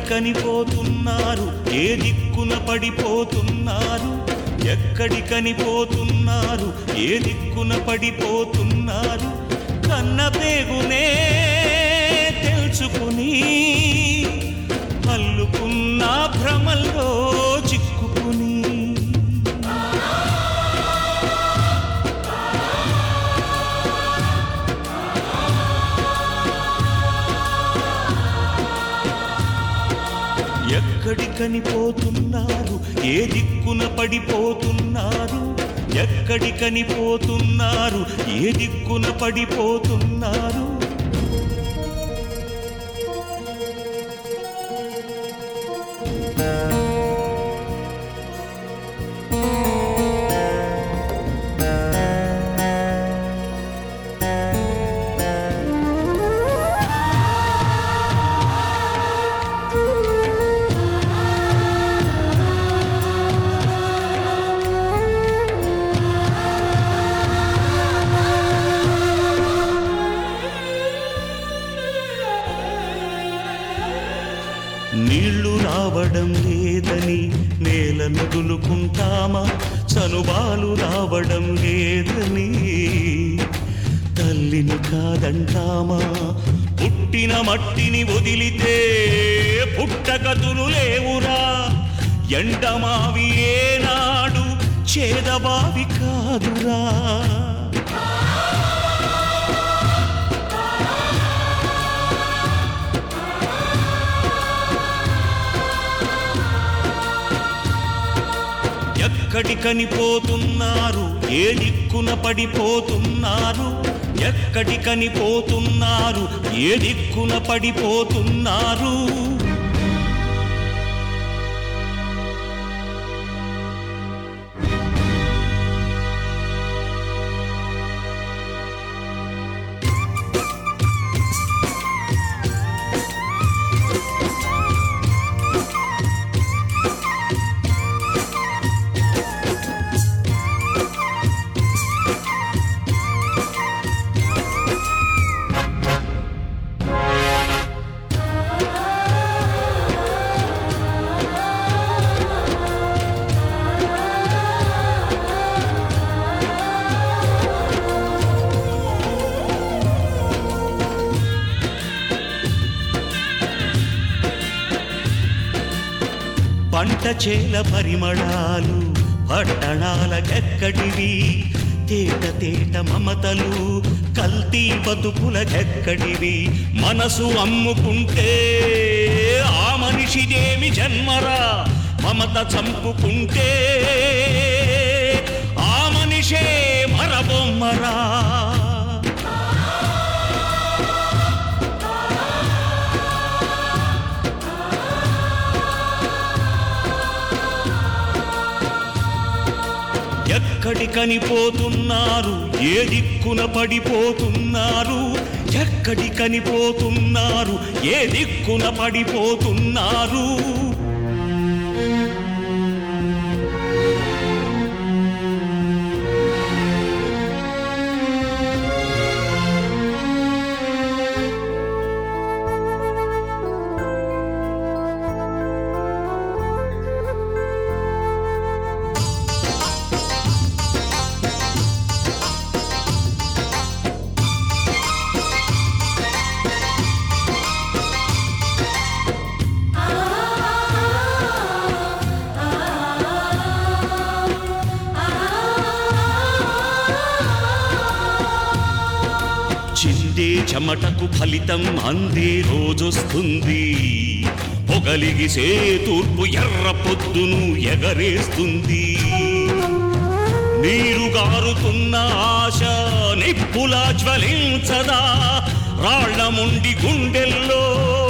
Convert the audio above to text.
ఎక్కడికనిపోతున్నారు ఏ దిక్కున పడిపోతున్నారు ఎక్కడికనిపోతున్నారు ఏ దిక్కున పడిపోతున్నారు కన్న పేగునే తెలుసుకుని అల్లుకున్న భ్రమల్లో చిక్కుకుని ఎక్కడికనిపోతున్నారు ఏ దిక్కున పడిపోతున్నారు ఎక్కడికనిపోతున్నారు ఏ దిక్కున పడిపోతున్నారు నీళ్లు రావడం లేదని నేల నదులుకుంటామా చనుబాలు రావడం లేదని తల్లిని కాదంటామా పుట్టిన మట్టిని వదిలితే పుట్టగతులు లేవురా ఎండమావి ఏనాడు చేదబావి కాదురా ఎక్కడికనిపోతున్నారు ఏ దిక్కున పడిపోతున్నారు ఎక్కడికనిపోతున్నారు ఏ దిక్కున పడిపోతున్నారు పంట చేల పరిమళాలు పట్టణాలకెక్కడివి తేట తేట మమతలు కల్తీ బతుకులకెక్కడివి మనసు అమ్ముకుంటే ఆ మనిషిదేమి జన్మరా మమత చంపుకుంటే ఆ మనిషే మరబొమ్మరా ఎక్కడికనిపోతున్నారు ఏ దిక్కున పడిపోతున్నారు ఎక్కడికనిపోతున్నారు ఏ దిక్కున పడిపోతున్నారు చిందే చెమటకు ఫలితం అందే రోజొస్తుంది పొగలిగిసే తూర్పు ఎర్ర పొద్దును ఎగరేస్తుంది నీరు గారుతున్న ఆశ నిప్పులా జ్వలించదా రాళ్ల ముండి గుండెల్లో